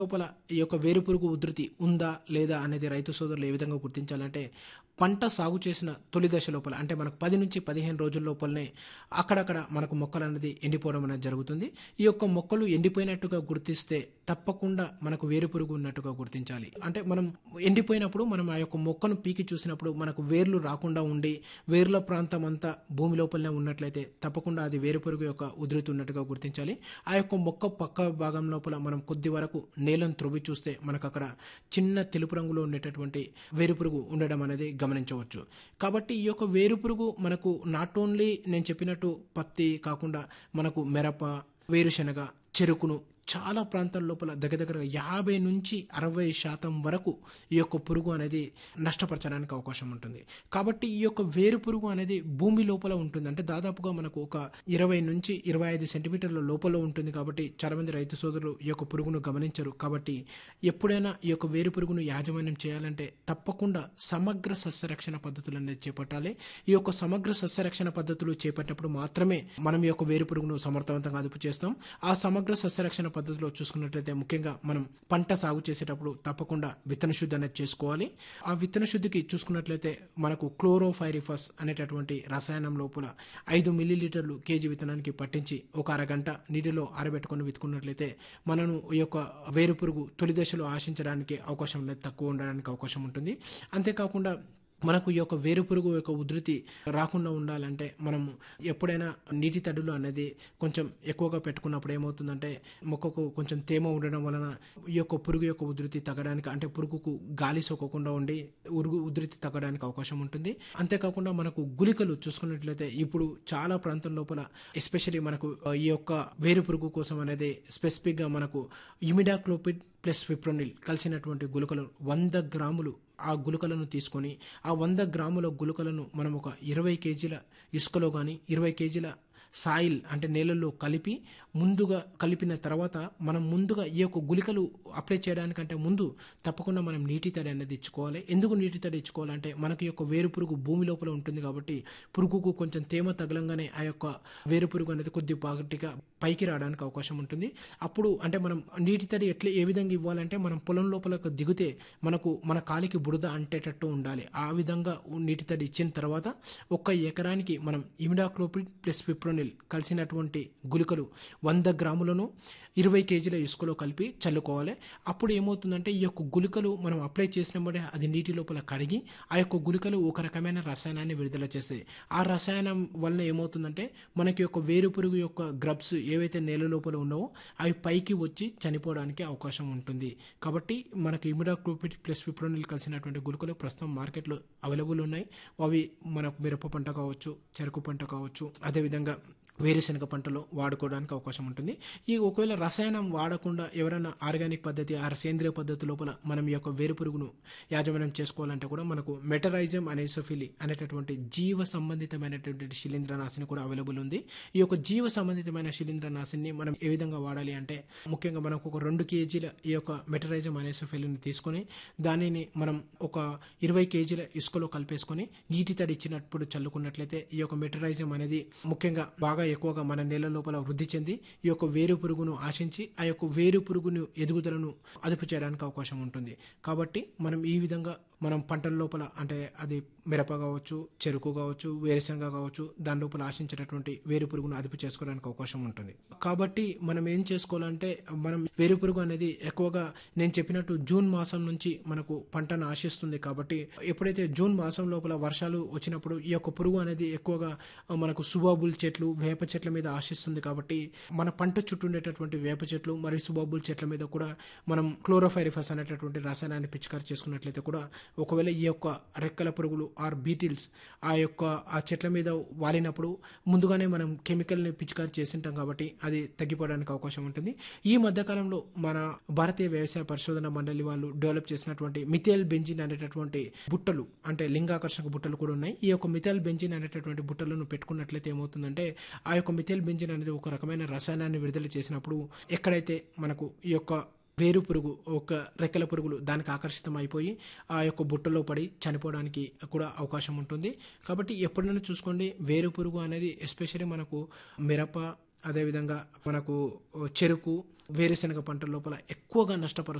లోపల ఈ యొక్క వేరుపురుగు ఉధృతి ఉందా లేదా అనేది రైతు సోదరులు ఏ విధంగా గుర్తించాలంటే పంట సాగు చేసిన తొలి దశ లోపల అంటే మనకు పది నుంచి పదిహేను రోజుల లోపలనే అక్కడక్కడ మనకు మొక్కలు అనేది ఎండిపోవడం అనేది జరుగుతుంది ఈ యొక్క మొక్కలు ఎండిపోయినట్టుగా గుర్తిస్తే తప్పకుండా మనకు వేరుపురుగు ఉన్నట్టుగా గుర్తించాలి అంటే మనం ఎండిపోయినప్పుడు మనం ఆ యొక్క మొక్కను పీకి చూసినప్పుడు మనకు వేర్లు రాకుండా ఉండి వేర్ల ప్రాంతం అంతా భూమి లోపలనే ఉన్నట్లయితే తప్పకుండా అది వేరుపురుగు యొక్క ఉధృతి ఉన్నట్టుగా గుర్తించాలి ఆ యొక్క మొక్క పక్క భాగం లోపల మనం కొద్ది వరకు నేలను త్రొవ్వి చూస్తే మనకు అక్కడ చిన్న తెలుపు రంగులో ఉండేటటువంటి వేరుపురుగు ఉండడం అనేది గమనించవచ్చు కాబట్టి ఈ యొక్క వేరుపురుగు మనకు నాట్ ఓన్లీ నేను చెప్పినట్టు పత్తి కాకుండా మనకు మిరప వేరుశనగ చెరుకును చాలా ప్రాంతాల లోపల దగ్గర దగ్గర యాభై నుంచి అరవై శాతం వరకు ఈ యొక్క పురుగు అనేది నష్టపరచడానికి అవకాశం ఉంటుంది కాబట్టి ఈ యొక్క వేరు పురుగు అనేది భూమి లోపల ఉంటుంది అంటే దాదాపుగా మనకు ఒక ఇరవై నుంచి ఇరవై ఐదు సెంటీమీటర్ల లోపల ఉంటుంది కాబట్టి చాలామంది రైతు సోదరులు ఈ యొక్క పురుగును గమనించరు కాబట్టి ఎప్పుడైనా ఈ యొక్క వేరు పురుగును యాజమాన్యం చేయాలంటే తప్పకుండా సమగ్ర సస్యరక్షణ పద్ధతులు అనేది చేపట్టాలి ఈ యొక్క సమగ్ర సస్యరక్షణ పద్ధతులు చేపట్టినప్పుడు మాత్రమే మనం ఈ యొక్క వేరు పురుగును సమర్థవంతంగా అదుపు చేస్తాం ఆ సమగ్ర సస్యరక్షణ పద్ధతిలో చూసుకున్నట్లయితే ముఖ్యంగా మనం పంట సాగు చేసేటప్పుడు తప్పకుండా విత్తన శుద్ధి అనేది చేసుకోవాలి ఆ విత్తన శుద్ధికి చూసుకున్నట్లయితే మనకు క్లోరోఫైరిఫస్ అనేటటువంటి రసాయనం లోపల ఐదు మిల్లీలీటర్లు కేజీ విత్తనానికి పట్టించి ఒక అరగంట నీటిలో ఆరబెట్టుకొని విత్తుకున్నట్లయితే మనను ఈ యొక్క వేరు పురుగు తొలి దశలో ఆశించడానికి అవకాశం అనేది తక్కువ ఉండడానికి అవకాశం ఉంటుంది అంతేకాకుండా మనకు ఈ యొక్క వేరుపురుగు యొక్క ఉధృతి రాకుండా ఉండాలంటే మనం ఎప్పుడైనా నీటి తడులు అనేది కొంచెం ఎక్కువగా పెట్టుకున్నప్పుడు ఏమవుతుందంటే మొక్కకు కొంచెం తేమ ఉండడం వలన ఈ యొక్క పురుగు యొక్క ఉధృతి తగ్గడానికి అంటే పురుగుకు గాలి సోకకుండా ఉండి ఉరుగు ఉధృతి తగ్గడానికి అవకాశం ఉంటుంది అంతేకాకుండా మనకు గుళికలు చూసుకున్నట్లయితే ఇప్పుడు చాలా ప్రాంతం లోపల ఎస్పెషలీ మనకు ఈ యొక్క వేరు పురుగు కోసం అనేది స్పెసిఫిక్గా మనకు ఇమిడాక్లోపిడ్ ప్లస్ ఫిప్రోనిల్ కలిసినటువంటి గుళికలు వంద గ్రాములు ఆ గుళికలను తీసుకొని ఆ వంద గ్రాముల గుళికలను మనం ఒక ఇరవై కేజీల ఇసుకలో కానీ ఇరవై కేజీల సాయిల్ అంటే నేలల్లో కలిపి ముందుగా కలిపిన తర్వాత మనం ముందుగా ఈ యొక్క గుళికలు అప్లై చేయడానికంటే ముందు తప్పకుండా మనం నీటి తడి అనేది ఇచ్చుకోవాలి ఎందుకు నీటి తడి ఇచ్చుకోవాలంటే మనకి యొక్క వేరు పురుగు భూమి లోపల ఉంటుంది కాబట్టి పురుగుకు కొంచెం తేమ తగలంగానే ఆ యొక్క వేరు పురుగు అనేది కొద్ది పాగటిగా పైకి రావడానికి అవకాశం ఉంటుంది అప్పుడు అంటే మనం నీటి తడి ఎట్లా ఏ విధంగా ఇవ్వాలంటే మనం పొలం లోపలకు దిగితే మనకు మన కాలికి బురద అంటేటట్టు ఉండాలి ఆ విధంగా నీటి తడి ఇచ్చిన తర్వాత ఒక్క ఎకరానికి మనం ఇమిడాక్లోపిడ్ ప్లస్ ఫిప్రోనిల్ కలిసినటువంటి గుళికలు వంద గ్రాములను ఇరవై కేజీల ఇసుకలో కలిపి చల్లుకోవాలి అప్పుడు ఏమవుతుందంటే ఈ యొక్క గుళికలు మనం అప్లై చేసినప్పుడే అది నీటి లోపల కడిగి ఆ యొక్క గుళికలు ఒక రకమైన రసాయనాన్ని విడుదల చేస్తాయి ఆ రసాయనం వలన ఏమవుతుందంటే మనకి యొక్క వేరు పురుగు యొక్క గ్రబ్స్ ఏవైతే నేల లోపల ఉన్నావో అవి పైకి వచ్చి చనిపోవడానికి అవకాశం ఉంటుంది కాబట్టి మనకి ఇమిడాక్లోపిడ్ ప్లస్ ఫిప్రోనిల్ కలిసినటువంటి గుళికలు ప్రస్తుతం మార్కెట్లో అవైలబుల్ ఉన్నాయి అవి మనకు మిరప పంట కావచ్చు చెరుకు పంట కావచ్చు అదేవిధంగా వేరుశనగ పంటలో వాడుకోవడానికి అవకాశం ఉంటుంది ఈ ఒకవేళ రసాయనం వాడకుండా ఎవరైనా ఆర్గానిక్ పద్ధతి ఆ సేంద్రియ పద్ధతి లోపల మనం ఈ యొక్క వేరు పురుగును యాజమాన్యం చేసుకోవాలంటే కూడా మనకు మెటరైజం అనేసోఫిలి అనేటటువంటి జీవ సంబంధితమైనటువంటి శిలీంద్రనాశిని కూడా అవైలబుల్ ఉంది ఈ యొక్క జీవ సంబంధితమైన శిలీంద్రనాశిని మనం ఏ విధంగా వాడాలి అంటే ముఖ్యంగా మనకు ఒక రెండు కేజీల ఈ యొక్క మెటరైజం అనేసోఫిలిని తీసుకొని దానిని మనం ఒక ఇరవై కేజీల ఇసుకలో కలిపేసుకొని నీటి తడి ఇచ్చినప్పుడు చల్లుకున్నట్లయితే ఈ యొక్క మెటరైజం అనేది ముఖ్యంగా బాగా ఎక్కువగా మన నేల లోపల వృద్ధి చెంది ఈ యొక్క వేరు పురుగును ఆశించి ఆ యొక్క వేరు పురుగును ఎదుగుదలను అదుపు చేయడానికి అవకాశం ఉంటుంది కాబట్టి మనం ఈ విధంగా మనం పంటల లోపల అంటే అది మిరప కావచ్చు చెరుకు కావచ్చు వేరుశనగ కావచ్చు దాని లోపల ఆశించేటటువంటి వేరు పురుగును అదుపు చేసుకోవడానికి అవకాశం ఉంటుంది కాబట్టి మనం ఏం చేసుకోవాలంటే మనం వేరు పురుగు అనేది ఎక్కువగా నేను చెప్పినట్టు జూన్ మాసం నుంచి మనకు పంటను ఆశిస్తుంది కాబట్టి ఎప్పుడైతే జూన్ మాసం లోపల వర్షాలు వచ్చినప్పుడు ఈ యొక్క పురుగు అనేది ఎక్కువగా మనకు సుబాబుల్ చెట్లు వేప చెట్ల మీద ఆశిస్తుంది కాబట్టి మన పంట చుట్టూ ఉండేటటువంటి వేప చెట్లు మరియు సుబాబుల్ చెట్ల మీద కూడా మనం క్లోరోఫైరిఫస్ అనేటటువంటి రసాయనాన్ని పిచికారి చేసుకున్నట్లయితే కూడా ఒకవేళ ఈ యొక్క రెక్కల పురుగులు ఆర్ బీటిల్స్ ఆ యొక్క ఆ చెట్ల మీద వాలినప్పుడు ముందుగానే మనం కెమికల్ని పిచికారి చేసింటాం కాబట్టి అది తగ్గిపోవడానికి అవకాశం ఉంటుంది ఈ మధ్యకాలంలో మన భారతీయ వ్యవసాయ పరిశోధన మండలి వాళ్ళు డెవలప్ చేసినటువంటి మిథేల్ బెంజిన్ అనేటటువంటి బుట్టలు అంటే లింగాకర్షక బుట్టలు కూడా ఉన్నాయి ఈ యొక్క మిథేల్ బెంజిన్ అనేటటువంటి బుట్టలను పెట్టుకున్నట్లయితే ఏమవుతుందంటే ఆ యొక్క మిథేల్ బెంజిన్ అనేది ఒక రకమైన రసాయనాన్ని విడుదల చేసినప్పుడు ఎక్కడైతే మనకు ఈ యొక్క వేరు పురుగు ఒక రెక్కల పురుగులు దానికి ఆకర్షితం అయిపోయి ఆ యొక్క బుట్టలో పడి చనిపోవడానికి కూడా అవకాశం ఉంటుంది కాబట్టి ఎప్పుడైనా చూసుకోండి వేరు పురుగు అనేది ఎస్పెషల్లీ మనకు మిరప అదేవిధంగా మనకు చెరుకు వేరుశనగ పంటల లోపల ఎక్కువగా నష్టపరుస్తుంది